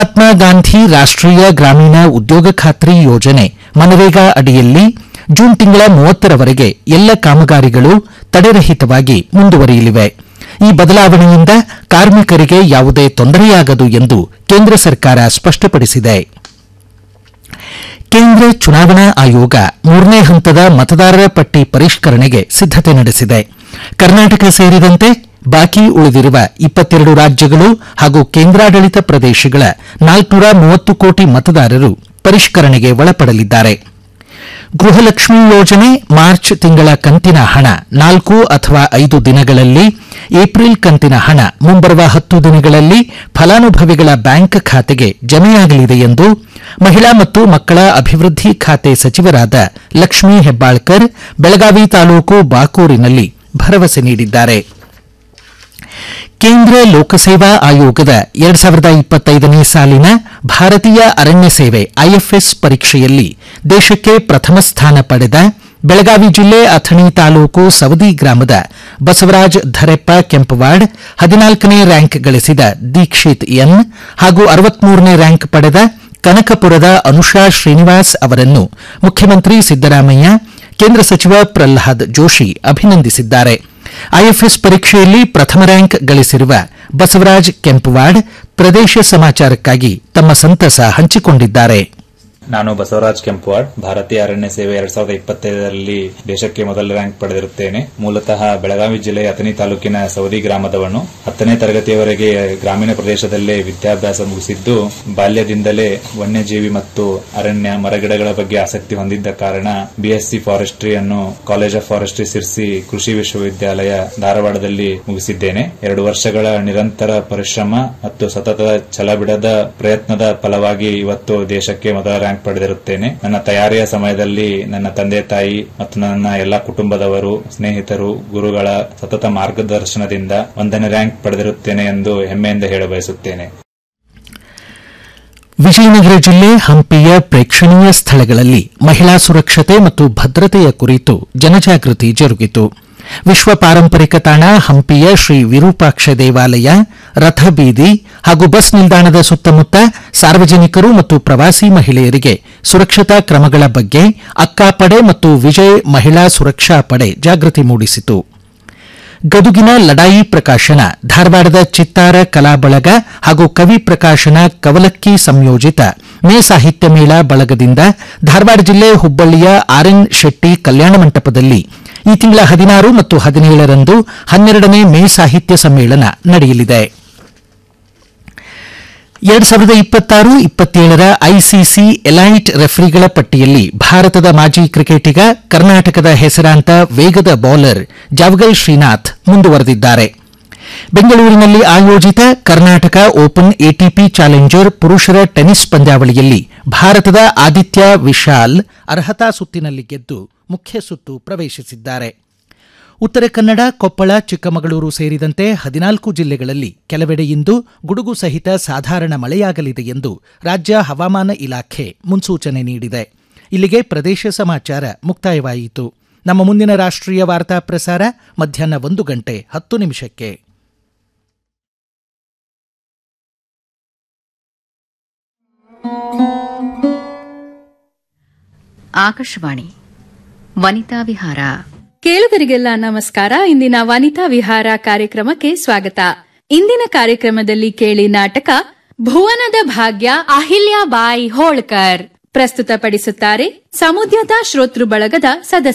ಮಹಾತ್ಮ ಗಾಂಧಿ ರಾಷ್ಟೀಯ ಗ್ರಾಮೀಣ ಉದ್ಯೋಗ ಖಾತ್ರಿ ಯೋಜನೆ ಮನರೇಗಾ ಅಡಿಯಲ್ಲಿ ಜೂನ್ ತಿಂಗಳ ಮೂವತ್ತರವರೆಗೆ ಎಲ್ಲ ಕಾಮಗಾರಿಗಳು ತಡೆರಹಿತವಾಗಿ ಮುಂದುವರಿಯಲಿವೆ ಈ ಬದಲಾವಣೆಯಿಂದ ಕಾರ್ಮಿಕರಿಗೆ ಯಾವುದೇ ತೊಂದರೆಯಾಗದು ಎಂದು ಕೇಂದ್ರ ಸರ್ಕಾರ ಸ್ಪಷ್ಟಪಡಿಸಿದೆ ಕೇಂದ್ರ ಚುನಾವಣಾ ಆಯೋಗ ಮೂರನೇ ಹಂತದ ಮತದಾರರ ಪಟ್ಟಿ ಪರಿಷ್ಕರಣೆಗೆ ಸಿದ್ದತೆ ನಡೆಸಿದೆ ಕರ್ನಾಟಕ ಸೇರಿದಂತೆ ಬಾಕಿ ಉಳಿದಿರುವ ಇಪ್ಪತ್ತೆರಡು ರಾಜ್ಯಗಳು ಹಾಗೂ ಕೇಂದ್ರಾಡಳಿತ ಪ್ರದೇಶಗಳ ನಾಲ್ಕುನೂರ ಮೂವತ್ತು ಕೋಟಿ ಮತದಾರರು ಪರಿಷ್ಕರಣೆಗೆ ಒಳಪಡಲಿದ್ದಾರೆ ಗೃಹಲಕ್ಷ್ಮಿ ಯೋಜನೆ ಮಾರ್ಚ್ ತಿಂಗಳ ಕಂತಿನ ಹಣ ನಾಲ್ಕು ಅಥವಾ ಐದು ದಿನಗಳಲ್ಲಿ ಏಪ್ರಿಲ್ ಕಂತಿನ ಹಣ ಮುಂಬರುವ ಹತ್ತು ದಿನಗಳಲ್ಲಿ ಫಲಾನುಭವಿಗಳ ಬ್ಯಾಂಕ್ ಖಾತೆಗೆ ಜಮೆಯಾಗಲಿದೆ ಎಂದು ಮಹಿಳಾ ಮತ್ತು ಮಕ್ಕಳ ಅಭಿವೃದ್ಧಿ ಖಾತೆ ಸಚಿವರಾದ ಲಕ್ಷ್ಮೀ ಹೆಬ್ಬಾಳ್ಕರ್ ಬೆಳಗಾವಿ ತಾಲೂಕು ಬಾಕೂರಿನಲ್ಲಿ ಭರವಸೆ ನೀಡಿದ್ದಾರೆ ಕೇಂದ್ರ ಲೋಕಸೇವಾ ಆಯೋಗದ ಎರಡ್ ಸಾವಿರದ ಇಪ್ಪತ್ತೈದನೇ ಸಾಲಿನ ಭಾರತೀಯ ಅರಣ್ಯ ಸೇವೆ ಐಎಫ್ಎಸ್ ಪರೀಕ್ಷೆಯಲ್ಲಿ ದೇಶಕ್ಕೆ ಪ್ರಥಮ ಸ್ಥಾನ ಪಡೆದ ಬೆಳಗಾವಿ ಜಿಲ್ಲೆ ಅಥಣಿ ತಾಲೂಕು ಸವದಿ ಗ್ರಾಮದ ಬಸವರಾಜ್ ಧರೆಪ್ಪ ಕೆಂಪವಾಡ್ ಹದಿನಾಲ್ಕನೇ ರ್ಯಾಂಕ್ ಗಳಿಸಿದ ದೀಕ್ಷಿತ್ ಎನ್ ಹಾಗೂ ಅರವತ್ಮೂರನೇ ರ್ಯಾಂಕ್ ಪಡೆದ ಕನಕಪುರದ ಅನುಷಾ ಶ್ರೀನಿವಾಸ್ ಅವರನ್ನು ಮುಖ್ಯಮಂತ್ರಿ ಸಿದ್ದರಾಮಯ್ಯ ಕೇಂದ್ರ ಸಚಿವ ಪ್ರಹ್ಲಾದ್ ಜೋಶಿ ಅಭಿನಂದಿಸಿದ್ದಾರೆ ಐಎಫ್ಎಸ್ ಪರೀಕ್ಷೆಯಲ್ಲಿ ಪ್ರಥಮ ರ್ಯಾಂಕ್ ಗಳಿಸಿರುವ ಬಸವರಾಜ್ ಕೆಂಪವಾಡ್ ಪ್ರದೇಶ ಸಮಾಚಾರಕ್ಕಾಗಿ ತಮ್ಮ ಸಂತಸ ಹಂಚಿಕೊಂಡಿದ್ದಾರೆ ನಾನು ಬಸವರಾಜ್ ಕೆಂಪವಾಡ್ ಭಾರತೀಯ ಅರಣ್ಯ ಸೇವೆ ಎರಡ್ ಸಾವಿರದ ಇಪ್ಪತ್ತೈದರಲ್ಲಿ ದೇಶಕ್ಕೆ ಮೊದಲ ರ್ಯಾಂಕ್ ಪಡೆದಿರುತ್ತೇನೆ ಮೂಲತಃ ಬೆಳಗಾವಿ ಜಿಲ್ಲೆಯ ಅಥಣಿ ತಾಲೂಕಿನ ಸೌದಿ ಗ್ರಾಮದವನು ಹತ್ತನೇ ತರಗತಿಯವರೆಗೆ ಗ್ರಾಮೀಣ ಪ್ರದೇಶದಲ್ಲೇ ವಿದ್ಯಾಭ್ಯಾಸ ಮುಗಿಸಿದ್ದು ಬಾಲ್ಯದಿಂದಲೇ ವನ್ಯಜೀವಿ ಮತ್ತು ಅರಣ್ಯ ಮರಗಿಡಗಳ ಬಗ್ಗೆ ಆಸಕ್ತಿ ಹೊಂದಿದ್ದ ಕಾರಣ ಬಿಎಸ್ಸಿ ಫಾರೆಸ್ಟ್ರಿ ಅನ್ನು ಕಾಲೇಜ್ ಆಫ್ ಫಾರೆಸ್ಟ್ರಿ ಸಿರ್ಸಿ ಕೃಷಿ ವಿಶ್ವವಿದ್ಯಾಲಯ ಧಾರವಾಡದಲ್ಲಿ ಮುಗಿಸಿದ್ದೇನೆ ಎರಡು ವರ್ಷಗಳ ನಿರಂತರ ಪರಿಶ್ರಮ ಮತ್ತು ಸತತ ಛಲಬಿಡದ ಪ್ರಯತ್ನದ ಫಲವಾಗಿ ಇವತ್ತು ದೇಶಕ್ಕೆ ಮೊದಲ ರ್ಯಾಂಕ್ ಪಡೆದಿರುತ್ತೇನೆ ನನ್ನ ತಯಾರಿಯ ಸಮಯದಲ್ಲಿ ನನ್ನ ತಂದೆ ತಾಯಿ ಮತ್ತು ನನ್ನ ಎಲ್ಲ ಕುಟುಂಬದವರು ಸ್ನೇಹಿತರು ಗುರುಗಳ ಸತತ ಮಾರ್ಗದರ್ಶನದಿಂದ ಒಂದನೇ ರ್ಯಾಂಕ್ ಪಡೆದಿರುತ್ತೇನೆ ಎಂದು ಹೆಮ್ಮೆಯಿಂದ ಹೇಳ ಬಯಸುತ್ತೇನೆ ವಿಜಯನಗರ ಜಿಲ್ಲೆ ಹಂಪಿಯ ಪ್ರೇಕ್ಷಣೀಯ ಸ್ಥಳಗಳಲ್ಲಿ ಮಹಿಳಾ ಸುರಕ್ಷತೆ ಮತ್ತು ಭದ್ರತೆಯ ಕುರಿತು ಜನಜಾಗೃತಿ ಜರುಗಿತು ವಿಶ್ವ ಪಾರಂಪರಿಕ ತಾಣ ಹಂಪಿಯ ಶ್ರೀ ವಿರೂಪಾಕ್ಷ ದೇವಾಲಯ ರಥಬೀದಿ ಹಾಗೂ ಬಸ್ ನಿಲ್ದಾಣದ ಸುತ್ತಮುತ್ತ ಸಾರ್ವಜನಿಕರು ಮತ್ತು ಪ್ರವಾಸಿ ಮಹಿಳೆಯರಿಗೆ ಸುರಕ್ಷತಾ ಕ್ರಮಗಳ ಬಗ್ಗೆ ಅಕ್ಕಾಪಡೆ ಮತ್ತು ವಿಜಯ್ ಮಹಿಳಾ ಸುರಕ್ಷಾ ಪಡೆ ಜಾಗೃತಿ ಮೂಡಿಸಿತು ಗದುಗಿನ ಲಡಾಯಿ ಪ್ರಕಾಶನ ಧಾರವಾಡದ ಚಿತ್ತಾರ ಕಲಾ ಬಳಗ ಹಾಗೂ ಕವಿ ಪ್ರಕಾಶನ ಕವಲಕ್ಕಿ ಸಂಯೋಜಿತ ಮೇ ಸಾಹಿತ್ಯ ಮೇಳ ಬಳಗದಿಂದ ಧಾರವಾಡ ಜಿಲ್ಲೆ ಹುಬ್ಬಳ್ಳಿಯ ಆರ್ಎನ್ ಶೆಟ್ಟಿ ಕಲ್ಯಾಣ ಮಂಟಪದಲ್ಲಿ ಈ ತಿಂಗಳ ಹದಿನಾರು ಮತ್ತು ಹದಿನೇಳರಂದು ಹನ್ನೆರಡನೇ ಮೇ ಸಾಹಿತ್ಯ ಸಮ್ಮೇಳನ ನಡೆಯಲಿದೆ ಎರಡ್ ಸಾವಿರದ ಇಪ್ಪತ್ತಾರು ಇಪ್ಪತ್ತೇಳರ ಐಸಿಸಿ ಎಲೈಟ್ ರೆಫರಿಗಳ ಪಟ್ಟಿಯಲ್ಲಿ ಭಾರತದ ಮಾಜಿ ಕ್ರಿಕೆಟಿಗ ಕರ್ನಾಟಕದ ಹೆಸರಾಂತ ವೇಗದ ಬೌಲರ್ ಜಾವಗಲ್ ಶ್ರೀನಾಥ್ ಮುಂದುವರೆದಿದ್ದಾರೆ ಬೆಂಗಳೂರಿನಲ್ಲಿ ಆಯೋಜಿತ ಕರ್ನಾಟಕ ಓಪನ್ ಎಟಿಪಿ ಚಾಲೆಂಜರ್ ಪುರುಷರ ಟೆನಿಸ್ ಪಂದ್ಯಾವಳಿಯಲ್ಲಿ ಭಾರತದ ಆದಿತ್ಯ ವಿಶಾಲ್ ಅರ್ಹತಾ ಸುತ್ತಿನಲ್ಲಿ ಗೆದ್ದು ಮುಖ್ಯ ಸುತ್ತು ಪ್ರವೇಶಿಸಿದ್ದಾರೆ ಉತ್ತರ ಕನ್ನಡ ಕೊಪ್ಪಳ ಚಿಕ್ಕಮಗಳೂರು ಸೇರಿದಂತೆ ಹದಿನಾಲ್ಕು ಜಿಲ್ಲೆಗಳಲ್ಲಿ ಕೆಲವೆಡೆ ಇಂದು ಗುಡುಗು ಸಹಿತ ಸಾಧಾರಣ ಮಳೆಯಾಗಲಿದೆ ಎಂದು ರಾಜ್ಯ ಹವಾಮಾನ ಇಲಾಖೆ ಮುನ್ಸೂಚನೆ ನೀಡಿದೆ ಇಲ್ಲಿಗೆ ಪ್ರದೇಶ ಸಮಾಚಾರ ಮುಕ್ತಾಯವಾಯಿತು ನಮ್ಮ ಮುಂದಿನ ರಾಷ್ಟ್ರೀಯ ವಾರ್ತಾ ಪ್ರಸಾರ ಮಧ್ಯಾಹ್ನ ಒಂದು ಗಂಟೆ ಹತ್ತು ನಿಮಿಷಕ್ಕೆ ಆಕಾಶವಾಣಿ ವನಿತಾ ವಿಹಾರ ಕೇಳುಗರಿಗೆಲ್ಲ ನಮಸ್ಕಾರ ಇಂದಿನ ವನಿತಾ ವಿಹಾರ ಕಾರ್ಯಕ್ರಮಕ್ಕೆ ಸ್ವಾಗತ ಇಂದಿನ ಕಾರ್ಯಕ್ರಮದಲ್ಲಿ ಕೇಳಿ ನಾಟಕ ಭುವನದ ಭಾಗ್ಯ ಅಹಿಲ್ಯಾಬಾಯಿ ಹೋಳ್ಕರ್ ಪ್ರಸ್ತುತಪಡಿಸುತ್ತಾರೆ ಸಮುದ್ಯತಾ ಶ್ರೋತೃ ಬಳಗದ ಸದಸ್ಯ